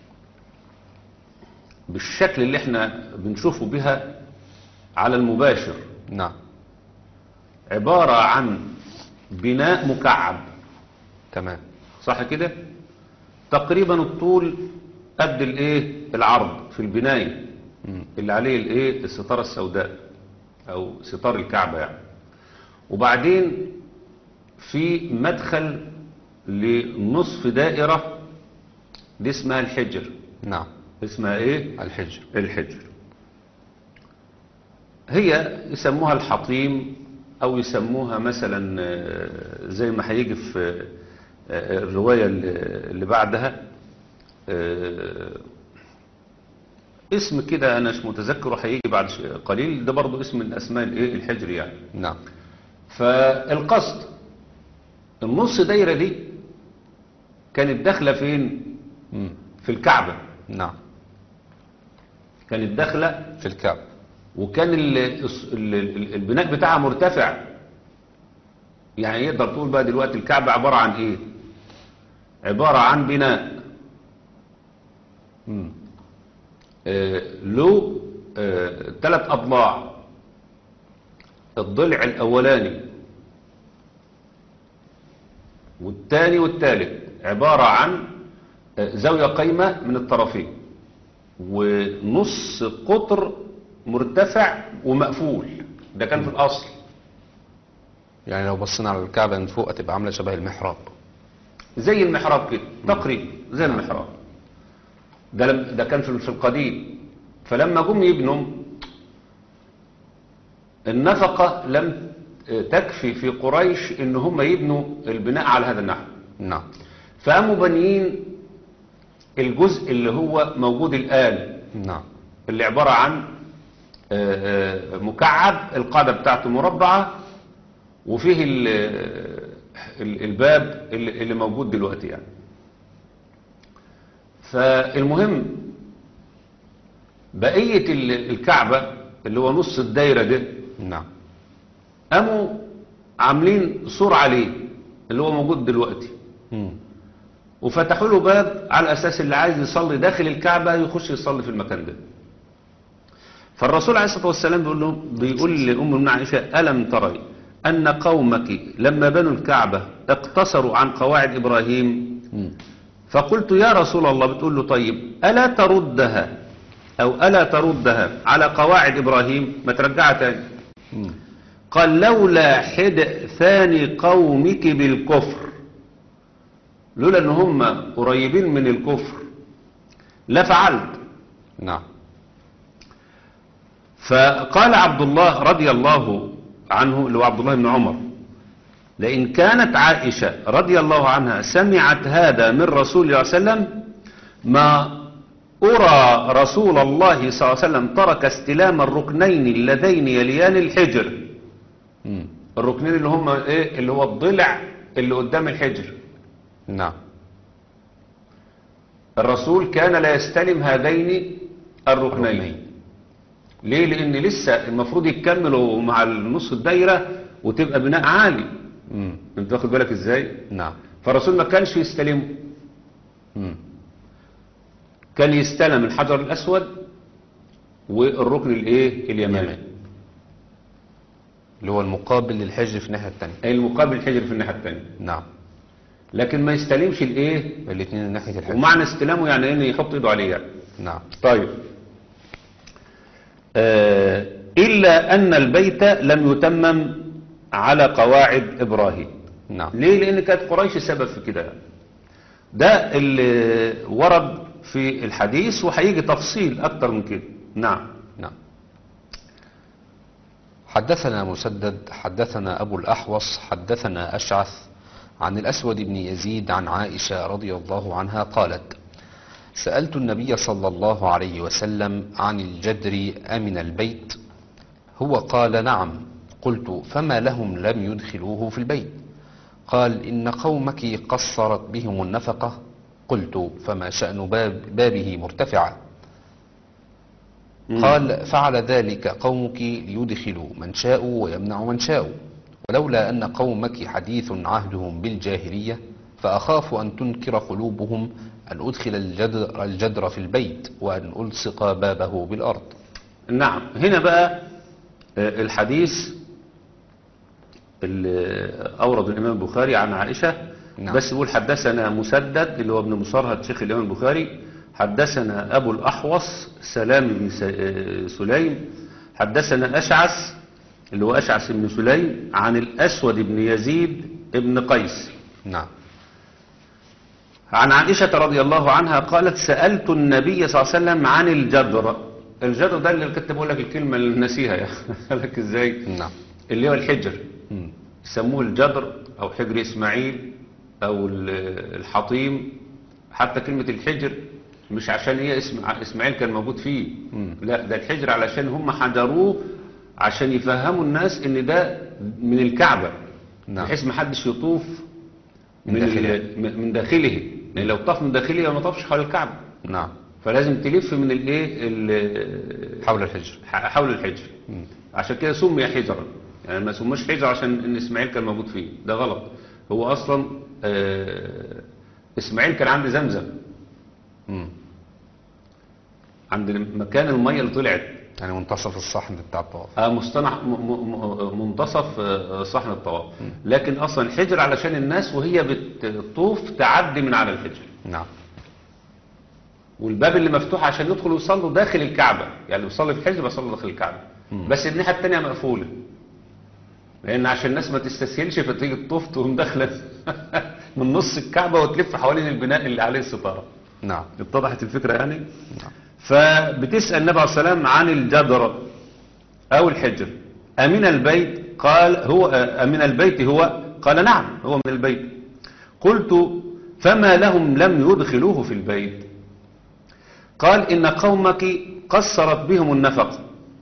بالشكل اللي احنا بنشوفه بها على المباشر نعم عبارة عن بناء مكعب تمام صح كده تقريبا الطول قد الايه العرض في البناية مم. اللي عليه الايه الستارة السوداء او ستار الكعبة يعني وبعدين في مدخل لنصف دائرة دي اسمها الحجر نعم اسمها ايه الحجر الحجر هي يسموها الحطيم او يسموها مثلا آه، زي ما هيجي في آه، الرواية اللي اللي بعدها آه، اسم كده انا مش متذكره هيجي بعد ش- قليل ده برضو اسم من اسماء الايه الحجر يعني نعم فالقصد النص دايرة دي كانت داخلة فين مم. في الكعبة نعم كانت داخلة في الكعب وكان ال- الص- ال- ال- البناء بتاعها مرتفع يعني يقدر تقول بقى دلوقتي الكعبة عبارة عن ايه عبارة عن بناء مم. آه، له ثلاث أضلاع الضلع الأولاني والثاني والثالث عبارة عن آه، زاوية قايمة من الطرفين ونص قطر مرتفع ومقفول ده كان في الأصل يعني لو بصينا على الكعبة من فوق هتبقى عاملة شبه المحراب زي المحراب كده تقريبا زي المحراب ده لم ده كان في في القديم فلما جم يبنوا النفقة لم تكفي في قريش ان هم يبنوا البناء على هذا النحو نعم فقاموا بانيين الجزء اللي هو موجود الآن نعم اللي عبارة عن آه، آه، مكعب القاعدة بتاعته مربعة وفيه ال- ال- الباب اللي اللي موجود دلوقتي يعني فالمهم بقية ال- الكعبة اللي هو نص الدايرة ده نعم قاموا عاملين سور عليه اللي هو موجود دلوقتي مم. وفتحوا له باب على اساس اللي عايز يصلي داخل الكعبه يخش يصلي في المكان ده فالرسول عليه الصلاه والسلام بيقول له بيقول لام المؤمنين عائشه الم تري ان قومك لما بنوا الكعبه اقتصروا عن قواعد ابراهيم مم. فقلت يا رسول الله بتقول له طيب الا تردها او الا تردها على قواعد ابراهيم ما ترجعها تاني مم. قال لولا حدثان قومك بالكفر لولا ان هم قريبين من الكفر لفعلت نعم فقال عبد الله رضي الله عنه اللي هو عبد الله بن عمر لئن كانت عائشة رضي الله عنها سمعت هذا من رسول الله صلى الله عليه وسلم ما أرى رسول الله صلى الله عليه وسلم ترك استلام الركنين اللذين يليان الحجر مم. الركنين اللي هم ايه اللي هو الضلع اللي قدام الحجر نعم الرسول كان لا يستلم هذين الركنين الركنين. ليه لان لسه المفروض يكملوا مع النص الدايره وتبقى بناء عالي مم. انت واخد بالك ازاي نعم فالرسول ما كانش يستلمه مم. كان يستلم الحجر الاسود والركن الايه اليماني اليماني. اللي هو المقابل للحجر في الناحية التانية اي المقابل الحجر في الناحيه الثانيه نعم لكن ما يستلمش الايه الاثنين ناحية الحجر ومعنى استلامه يعني ان يحط ايده عليه يعني. نعم طيب آه إلا أن البيت لم يتمم على قواعد إبراهيم نعم ليه؟ لأن كانت قريش سبب في كده ده اللي ورد في الحديث وهيجي تفصيل أكتر من كده نعم نعم حدثنا مسدد حدثنا أبو الأحوص حدثنا أشعث عن الأسود بن يزيد عن عائشة رضي الله عنها قالت سألت النبي صلى الله عليه وسلم عن الجدر أمن البيت هو قال نعم قلت فما لهم لم يدخلوه في البيت قال إن قومك قصرت بهم النفقة قلت فما شأن باب بابه مرتفعا قال فعل ذلك قومك ليدخلوا من شاءوا ويمنعوا من شاءوا ولولا أن قومك حديث عهدهم بالجاهلية فأخاف أن تنكر قلوبهم أن أدخل الجدر, الجدر في البيت وأن ألصق بابه بالأرض نعم هنا بقى آه، الحديث اللي أورد الإمام البخاري عن عائشة نعم. بس يقول حدثنا مسدد اللي هو ابن مصرهد شيخ الإمام البخاري حدثنا أبو الأحوص سلام بن س- آه، سليم حدثنا أشعث اللي هو أشعث بن سليم عن الأسود بن يزيد بن قيس نعم عن عائشة رضي الله عنها قالت سألت النبي صلى الله عليه وسلم عن الجدر الجدر ده اللي كنت بقول لك الكلمة اللي نسيها يا لك ازاي نعم اللي هو الحجر مم. يسموه الجدر او حجر اسماعيل او ال- الحطيم حتى كلمة الحجر مش عشان هي اسم اسماعيل كان موجود فيه مم. لا ده الحجر علشان هم حجروه عشان يفهموا الناس ان ده من الكعبة نعم. بحيث ما حدش يطوف من من داخله. ال- من من داخله لان لو طاف من داخله يبقى ما طافش حول الكعبة نعم فلازم تلف من الايه ال- حول الحجر ح- حول الحجر مم. عشان كده سمي حجرا يعني ما سموش حجر عشان ان اسماعيل كان موجود فيه ده غلط هو اصلا آه، اسماعيل كان عند زمزم مم. عند مكان الميه اللي طلعت يعني منتصف الصحن بتاع الطواف آه، مصطنع م- م- م- منتصف آه، صحن الطواف لكن اصلا حجر علشان الناس وهي بتطوف تعدي من على الحجر نعم والباب اللي مفتوح عشان يدخلوا يصلوا داخل الكعبة يعني اللي بيصلي في الحجر بيصلي داخل الكعبة بس الناحية التانية مقفولة لأن عشان الناس ما تستسهلش فتيجي تطوف تقوم داخلة من نص الكعبة وتلف حوالين البناء اللي عليه الستارة نعم اتضحت الفكرة يعني نعم فبتسأل النبي عليه الصلاة والسلام عن الجدر أو الحجر أمن البيت قال هو أمن البيت هو قال نعم هو من البيت قلت فما لهم لم يدخلوه في البيت قال إن قومك قصرت بهم النفقة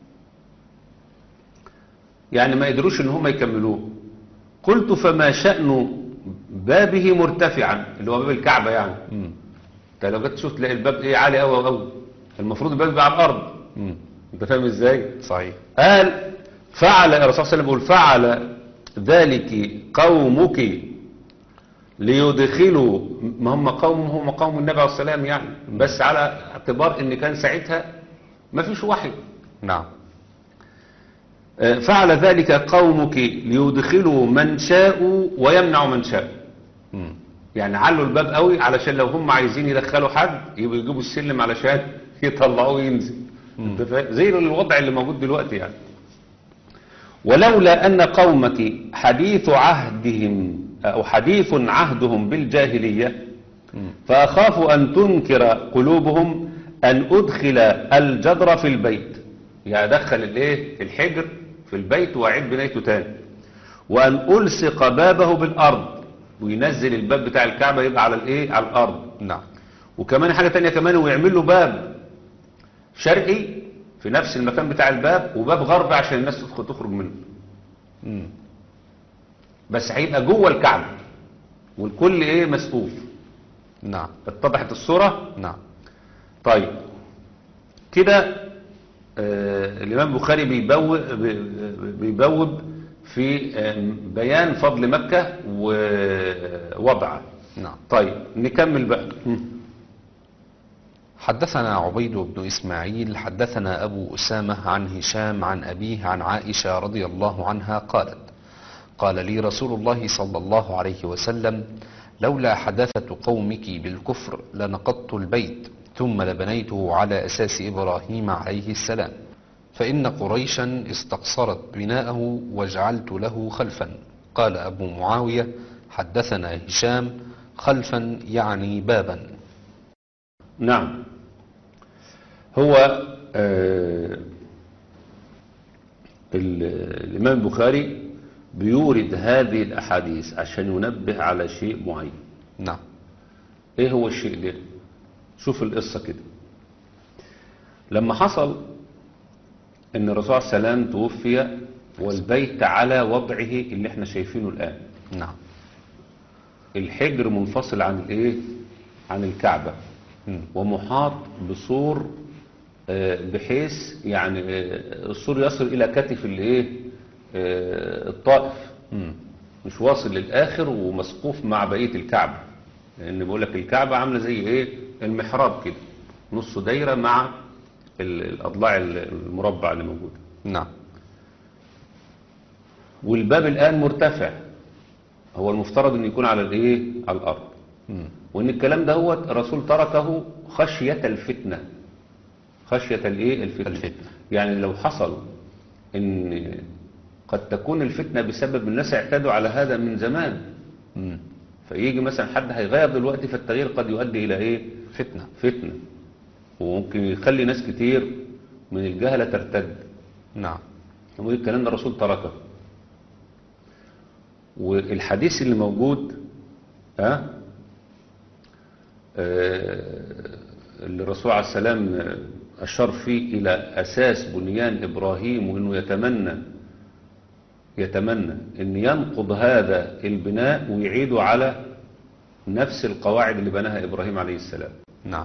يعني ما قدروش إن هم يكملوه قلت فما شأن بابه مرتفعا اللي هو باب الكعبة يعني مم. انت لو جيت تشوف تلاقي الباب ايه عالي قوي قوي المفروض الباب يبقى على الارض مم. انت فاهم ازاي صحيح قال فعل الرسول صلى الله عليه وسلم بيقول فعل ذلك قومك ليدخلوا ما هم قوم هم قوم النبي عليه الصلاه والسلام يعني بس على اعتبار ان كان ساعتها ما فيش وحي نعم آه، فعل ذلك قومك ليدخلوا من شاءوا ويمنعوا من شاء مم. يعني علوا الباب قوي علشان لو هم عايزين يدخلوا حد يبقوا يجيبوا السلم علشان يطلعوه ينزل انت فاهم؟ زي الوضع اللي موجود دلوقتي يعني ولولا أن قومك حديث عهدهم أو حديث عهدهم بالجاهلية فأخاف أن تنكر قلوبهم أن أدخل الجدر في البيت يعني أدخل الايه الحجر في البيت وأعيد بنيته تاني وأن ألصق بابه بالأرض وينزل الباب بتاع الكعبة يبقى على الايه على الأرض نعم وكمان حاجة تانية كمان ويعمل له باب شرقي في نفس المكان بتاع الباب وباب غربي عشان الناس تدخل تخرج منه مم. بس هيبقى جوه الكعبة والكل ايه مسقوف نعم اتضحت الصورة نعم طيب كده آه الإمام البخاري بيبوب, بيبوب في آه بيان فضل مكة ووضعه نعم طيب نكمل بقى حدثنا عبيد بن إسماعيل حدثنا أبو أسامة عن هشام عن أبيه عن عائشة رضي الله عنها قالت قال لي رسول الله صلى الله عليه وسلم لولا حداثة قومك بالكفر لنقضت البيت ثم لبنيته على أساس إبراهيم عليه السلام فإن قريشا استقصرت بناءه وجعلت له خلفا قال أبو معاوية حدثنا هشام خلفا يعني بابا نعم هو آه ال- الإمام البخاري بيورد هذه الأحاديث عشان ينبه على شيء معين نعم ايه هو الشيء ده شوف القصة كده لما حصل ان الرسول صلى الله عليه وسلم توفي والبيت على وضعه اللي احنا شايفينه الآن نعم الحجر منفصل عن الايه عن الكعبة مم. ومحاط بسور آه، بحيث يعني آه، السور يصل الى كتف الايه آه، الطائف مم. مش واصل للاخر ومسقوف مع بقيه الكعبه لان بقول لك الكعبه عامله زي ايه المحراب كده نص دايره مع ال- الاضلاع المربع اللي موجوده نعم والباب الان مرتفع هو المفترض انه يكون على الايه على الارض مم. وان الكلام ده هو الرسول تركه خشيه الفتنه خشيه الايه الفتنه الفتنة. يعني لو حصل ان قد تكون الفتنه بسبب الناس اعتادوا على هذا من زمان مم. فيجي مثلا حد هيغير دلوقتي فالتغيير قد يؤدي الى ايه فتنة فتنة وممكن يخلي ناس كتير من الجهلة ترتد نعم يقول الكلام ده الرسول تركه والحديث اللي موجود ها آه، اللي الرسول عليه السلام أشار فيه إلى أساس بنيان إبراهيم وإنه يتمنى يتمنى أن ينقض هذا البناء ويعيده على نفس القواعد اللي بناها إبراهيم عليه السلام نعم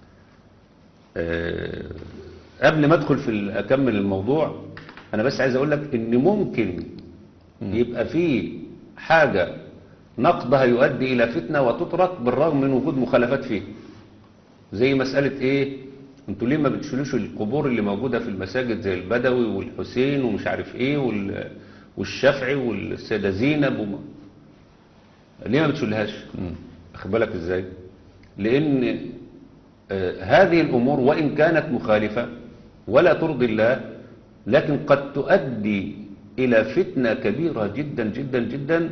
آه، قبل ما ادخل في ال- اكمل الموضوع انا بس عايز اقول لك ان ممكن يبقى في حاجة نقضها يؤدي الى فتنة وتترك بالرغم من وجود مخالفات فيه زي مسألة ايه انتوا ليه ما بتشيلوش القبور اللي موجودة في المساجد زي البدوي والحسين ومش عارف ايه وال- والشافعي والسيدة زينب وما ليه ما بتشيلهاش اخد بالك ازاي لان آه، هذه الأمور وإن كانت مخالفة ولا ترضي الله لكن قد تؤدي إلى فتنة كبيرة جدا جدا جدا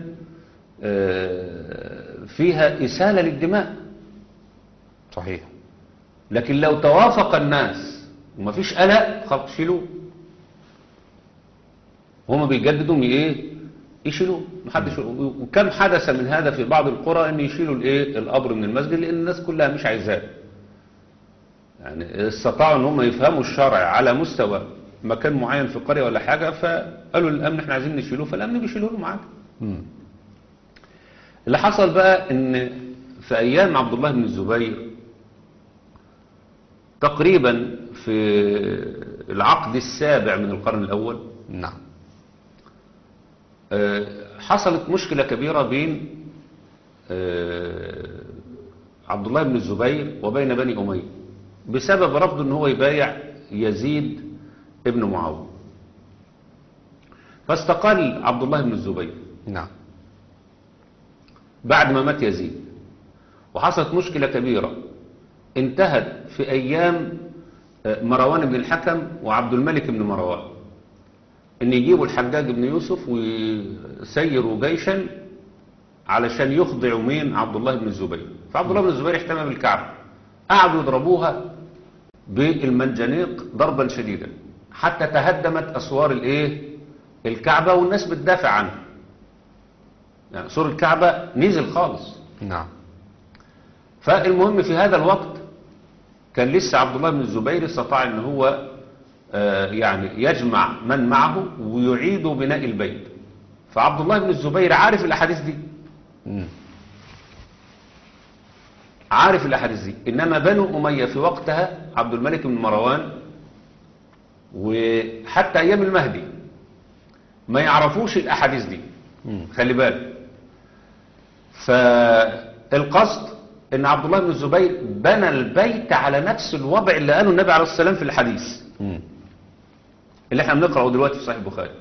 آه، فيها إسالة للدماء صحيح لكن لو توافق الناس وما فيش قلق خلاص شيلوه هما بيجددوا من ايه يشيلوه محدش وكم حدث من هذا في بعض القرى ان يشيلوا الايه القبر من المسجد لان الناس كلها مش عايزاه يعني استطاعوا ان هم يفهموا الشرع على مستوى مكان معين في قرية ولا حاجة فقالوا للأمن احنا عايزين نشيلوه فالأمن بيشيلوه له معاك مم. اللي حصل بقى ان في ايام عبد الله بن الزبير تقريبا في العقد السابع من القرن الاول نعم آه، حصلت مشكلة كبيرة بين آه، عبد الله بن الزبير وبين بني أمية بسبب رفض ان هو يبايع يزيد ابن معاوية فاستقل عبد الله بن الزبير نعم بعد ما مات يزيد وحصلت مشكلة كبيرة انتهت في أيام آه، مروان بن الحكم وعبد الملك بن مروان ان يجيبوا الحجاج بن يوسف ويسيروا جيشا علشان يخضعوا مين عبد الله بن الزبير فعبد الله بن الزبير احتمى بالكعبة قعدوا يضربوها بالمنجنيق ضربا شديدا حتى تهدمت أسوار الايه الكعبة والناس بتدافع عنها يعني سور الكعبة نزل خالص نعم فالمهم في هذا الوقت كان لسه عبد الله بن الزبير استطاع ان هو آه، يعني يجمع من معه ويعيد بناء البيت فعبد الله بن الزبير عارف الاحاديث دي مم. عارف الاحاديث دي انما بنو اميه في وقتها عبد الملك بن مروان وحتى ايام المهدي ما يعرفوش الاحاديث دي مم. خلي بالك فالقصد ان عبد الله بن الزبير بنى البيت على نفس الوضع اللي قاله النبي عليه الصلاه والسلام في الحديث مم. اللي احنا بنقراه دلوقتي في صحيح البخاري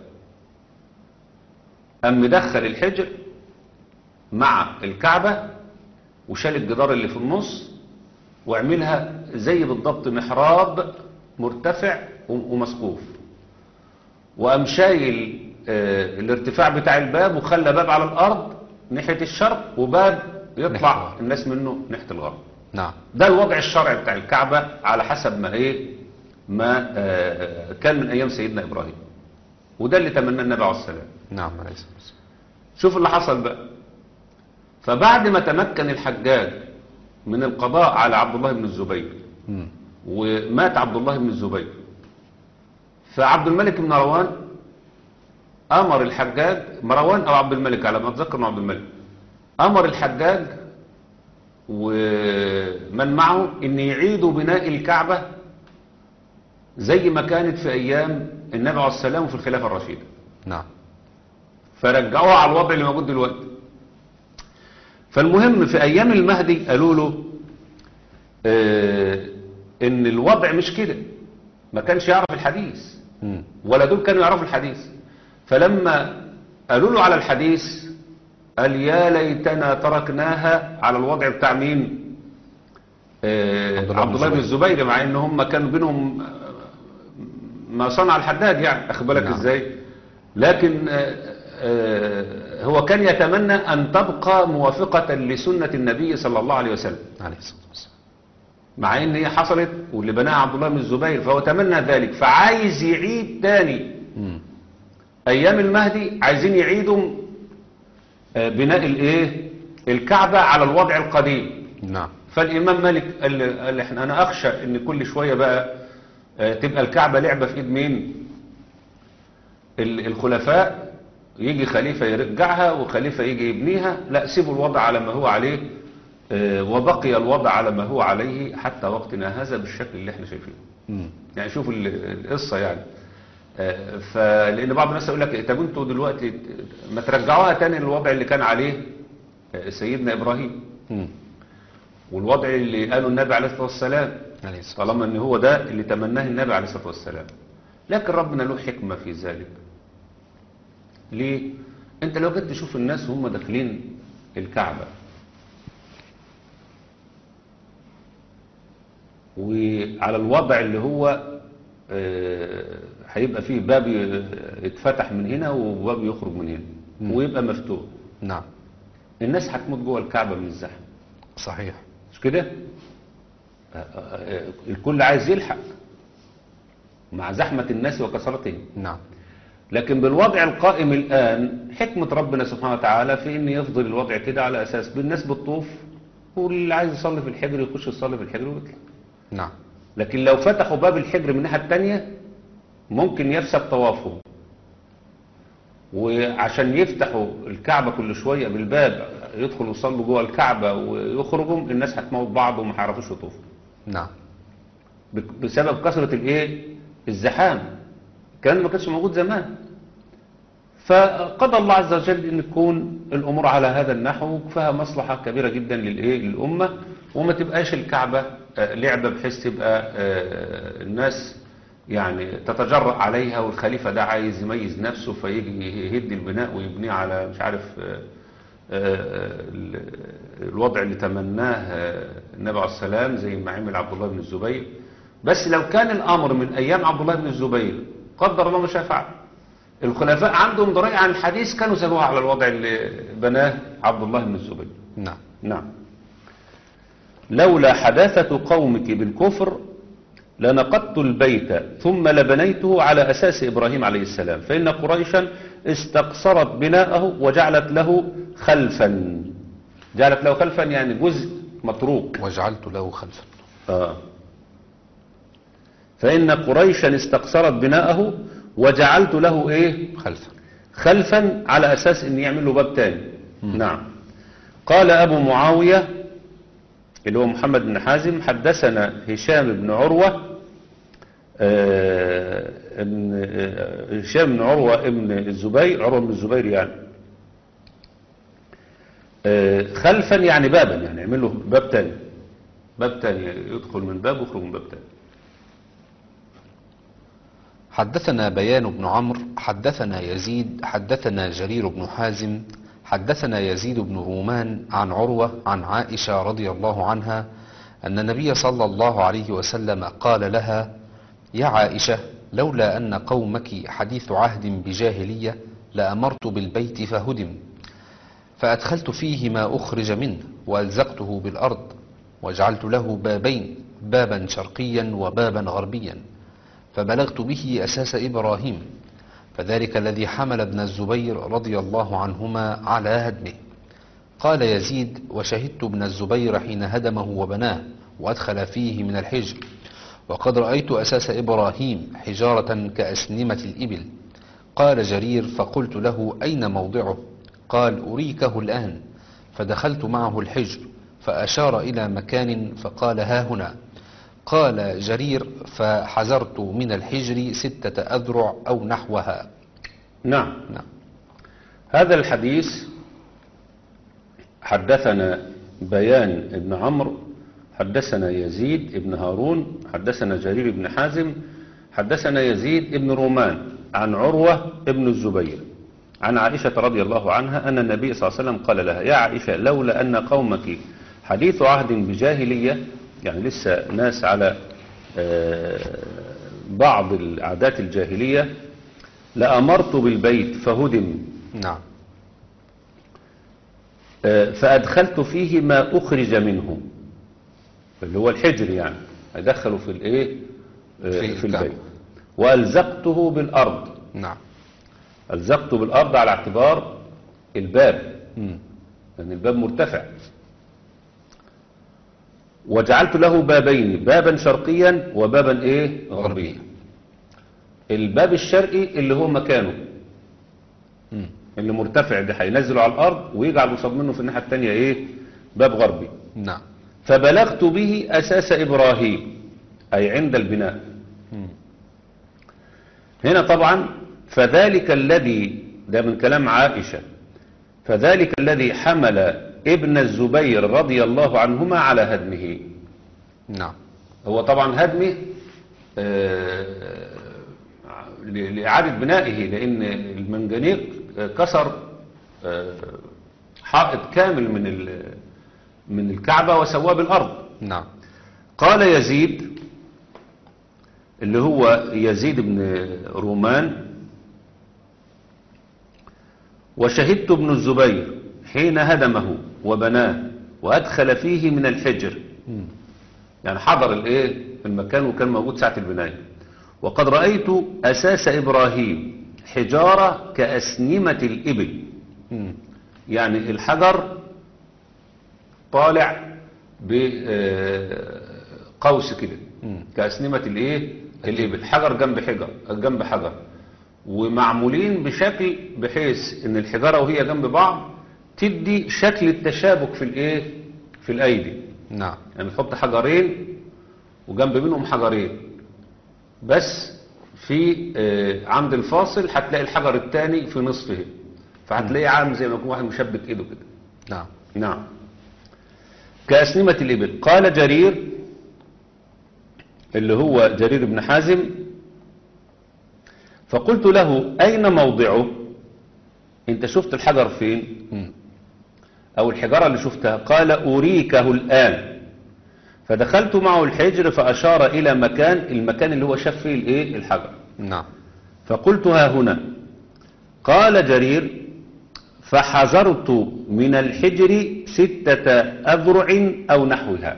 قام مدخل الحجر مع الكعبة وشال الجدار اللي في النص واعملها زي بالضبط محراب مرتفع و- ومسقوف وقام شايل آه، الارتفاع بتاع الباب وخلى باب على الارض ناحية الشرق وباب ناحية يطلع الغرب. الناس منه ناحية الغرب نعم ده الوضع الشرعي بتاع الكعبة على حسب ما ايه ما آه، كان من ايام سيدنا ابراهيم وده اللي تمناه النبي عليه السلام نعم عليه الصلاة والسلام شوف اللي حصل بقى فبعد ما تمكن الحجاج من القضاء على عبد الله بن الزبير مم. ومات عبد الله بن الزبير فعبد الملك بن مروان امر الحجاج مروان او عبد الملك على ما اتذكر انه عبد الملك امر الحجاج ومن معه ان يعيدوا بناء الكعبة زي ما كانت في ايام النبي عليه السلام وفي الخلافة الرشيدة نعم فرجعوها على الوضع اللي موجود دلوقتي فالمهم في ايام المهدي قالوا له آه ان الوضع مش كده ما كانش يعرف الحديث مم. ولا دول كانوا يعرفوا الحديث فلما قالوا له على الحديث قال يا ليتنا تركناها على الوضع بتاع مين آه عبد الله بن عبد الله بن الزبير مع ان هم كانوا بينهم آه، ما صنع الحداد يعني اخد بالك نعم. ازاي لكن آه، آه، هو كان يتمنى أن تبقى موافقة لسنة النبي صلى الله عليه وسلم عليه الصلاة والسلام مع ان هي حصلت واللي بناها عبد الله بن الزبير فهو تمنى ذلك فعايز يعيد تاني مم. ايام المهدي عايزين يعيدوا آه، بناء الايه الكعبة على الوضع القديم نعم فالامام مالك قال, قال احنا انا اخشى ان كل شوية بقى آه، تبقى الكعبة لعبة في ايد مين ال- الخلفاء يجي خليفة يرجعها وخليفة يجي يبنيها لا سيبوا الوضع على ما هو عليه آه، وبقي الوضع على ما هو عليه حتى وقتنا هذا بالشكل اللي احنا شايفينه مم. يعني شوف ال- القصة يعني آه، فلان بعض الناس يقول لك طب انتوا دلوقتي ما ترجعوها تاني للوضع اللي كان عليه آه، سيدنا ابراهيم مم. والوضع اللي قاله النبي عليه الصلاه والسلام عليه الصلاة طالما ان هو ده اللي تمناه النبي عليه الصلاه والسلام لكن ربنا له حكمه في ذلك ليه انت لو جيت تشوف الناس وهم داخلين الكعبه وعلى الوضع اللي هو آه، هيبقى فيه باب ي- يتفتح من هنا وباب يخرج من هنا مم. ويبقى مفتوح نعم الناس هتموت جوه الكعبه من الزحمه صحيح مش كده آه، آه، آه، الكل عايز يلحق مع زحمة الناس وكثرتهم نعم لكن بالوضع القائم الآن حكمة ربنا سبحانه وتعالى في أن يفضل الوضع كده على أساس بالناس بالطوف واللي عايز يصلي في الحجر يخش يصلي في الحجر ويطلع نعم لكن لو فتحوا باب الحجر من الناحية التانية ممكن يفسد طوافهم وعشان يفتحوا الكعبة كل شوية بالباب يدخلوا يصلوا جوه الكعبة ويخرجوا الناس هتموت بعض وما هيعرفوش يطوفوا نعم بك- بسبب كثرة الايه الزحام كان ما كانش موجود زمان فقضى الله عز وجل ان تكون الامور على هذا النحو فيها مصلحة كبيرة جدا للايه للامة وما تبقاش الكعبة آه، لعبة بحيث تبقى آه، الناس يعني تتجرأ عليها والخليفة ده عايز يميز نفسه فيجي يهد البناء ويبنيه على مش عارف آه، آه، ال- الوضع اللي تمناه آه، النبي عليه السلام زي ما عمل عبد الله بن الزبير بس لو كان الامر من ايام عبد الله بن الزبير قدر الله ما شاء فعل الخلفاء عندهم درايه عن الحديث كانوا سابوها على الوضع اللي بناه عبد الله بن الزبير نعم نعم لولا حداثة قومك بالكفر لنقضت البيت ثم لبنيته على أساس إبراهيم عليه السلام فإن قريشا استقصرت بناءه وجعلت له خلفا جعلت له خلفا يعني جزء متروك وجعلت له خلفا آه. فإن قريشا استقصرت بناءه وجعلت له إيه خلفا خلفا على أساس أن يعمل له باب تاني نعم قال أبو معاوية اللي هو محمد بن حازم حدثنا هشام بن عروة آه، ابن آه، هشام بن عروة ابن الزبير عروة بن الزبير يعني آه، خلفا يعني بابا يعني يعمل له باب تاني باب تاني يدخل من باب ويخرج من باب تاني حدثنا بيان بن عمرو حدثنا يزيد حدثنا جرير بن حازم حدثنا يزيد بن رومان عن عروة عن عائشة رضي الله عنها أن النبي صلى الله عليه وسلم قال لها يا عائشة لولا أن قومك حديث عهد بجاهلية لأمرت بالبيت فهدم فأدخلت فيه ما أخرج منه وألزقته بالأرض وجعلت له بابين بابا شرقيا وبابا غربيا فبلغت به أساس إبراهيم فذلك الذي حمل ابن الزبير رضي الله عنهما على هدمه قال يزيد وشهدت ابن الزبير حين هدمه وبناه وأدخل فيه من الحجر وقد رأيت أساس إبراهيم حجارة كأسنمة الإبل قال جرير فقلت له أين موضعه قال أريكه الآن فدخلت معه الحجر فأشار إلى مكان فقال ها هنا قال جرير فحزرت من الحجر ستة أذرع أو نحوها نعم نعم هذا الحديث حدثنا بيان ابن عمرو حدثنا يزيد ابن هارون حدثنا جرير بن حازم حدثنا يزيد ابن رومان عن عروة ابن الزبير عن عائشة رضي الله عنها أن النبي صلى الله عليه وسلم قال لها يا عائشة لولا أن قومك حديث عهد بجاهلية يعني لسه ناس على آه، بعض العادات الجاهلية لأمرت بالبيت فهدم نعم آه، فأدخلت فيه ما أخرج منه اللي هو الحجر يعني أدخله في الإيه آه، في في الكعبة. البيت وألزقته بالأرض نعم ألزقته بالأرض على اعتبار الباب مم. لأن الباب مرتفع وجعلت له بابين بابا شرقيا وبابا ايه غربيا الباب الشرقي اللي هو مكانه مم. اللي مرتفع ده هينزله على الارض ويجعل قصاد منه في الناحيه الثانيه ايه باب غربي نعم فبلغت به اساس ابراهيم اي عند البناء مم. هنا طبعا فذلك الذي ده من كلام عائشة فذلك الذي حمل ابن الزبير رضي الله عنهما على هدمه نعم هو طبعا هدمه آه، ل- لإعادة بنائه لأن المنجنيق آه، كسر آه، حائط كامل من ال- من الكعبة وسواه بالأرض نعم قال يزيد اللي هو يزيد بن رومان وشهدت ابن الزبير حين هدمه وبناه وأدخل فيه من الحجر مم. يعني حضر الايه المكان وكان موجود ساعة البناية وقد رأيت أساس إبراهيم حجارة كأسنمة الإبل مم. يعني الحجر طالع بقوس كده مم. كأسنمة الايه الإبل حجر جنب حجر جنب حجر ومعمولين بشكل بحيث ان الحجارة وهي جنب بعض تدي شكل التشابك في الايه في الايدي نعم يعني تحط حجرين وجنب منهم حجرين بس في آه، عند الفاصل هتلاقي الحجر الثاني في نصفه فهتلاقيه عامل زي ما يكون واحد مشبك ايده كده نعم نعم كأسنمة الإبل قال جرير اللي هو جرير بن حازم فقلت له أين موضعه انت شفت الحجر فين مم. أو الحجارة اللي شفتها قال أريكه الآن فدخلت معه الحجر فأشار إلى مكان المكان اللي هو شاف فيه الإيه الحجر نعم فقلت ها هنا قال جرير فحذرت من الحجر ستة أذرع أو نحوها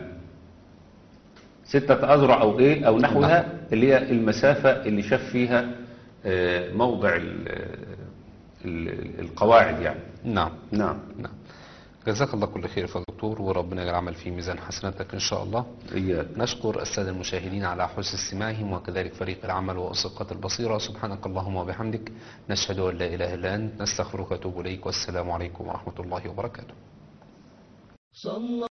ستة أذرع أو إيه أو نحوها اللي هي المسافة اللي شاف فيها آه، موضع ال- ال- القواعد يعني نعم نعم نعم جزاك الله كل خير يا دكتور وربنا يجعل العمل في ميزان حسناتك إن شاء الله إياك نشكر السادة المشاهدين على حسن استماعهم وكذلك فريق العمل وأسقة البصيرة سبحانك اللهم وبحمدك نشهد أن لا إله إلا أنت نستغفرك وأتوب إليك والسلام عليكم ورحمة الله وبركاته صلى